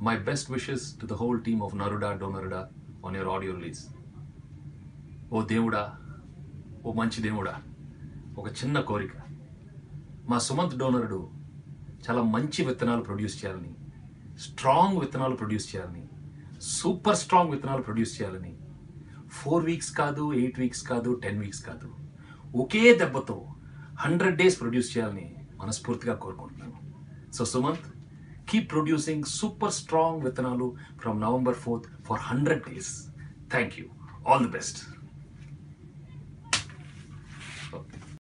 my best wishes to the whole team of Naruda Donaruda on your audio release ఓ దేవుడా ఓ మంచి దేవుడా ఒక చిన్న కోరిక మా సుమంత్ డోనరుడు చాలా మంచి విత్తనాలు ప్రొడ్యూస్ చేయాలని స్ట్రాంగ్ విత్తనాలు ప్రొడ్యూస్ చేయాలని సూపర్ స్ట్రాంగ్ విత్తనాలు ప్రొడ్యూస్ చేయాలని ఫోర్ వీక్స్ కాదు ఎయిట్ వీక్స్ కాదు టెన్ వీక్స్ కాదు ఒకే దెబ్బతో హండ్రెడ్ డేస్ ప్రొడ్యూస్ చేయాలని మనస్ఫూర్తిగా కోరుకుంటున్నాను so Sumanth keep producing super strong విత్తనాలు from November fourth for hundred days thank you all the best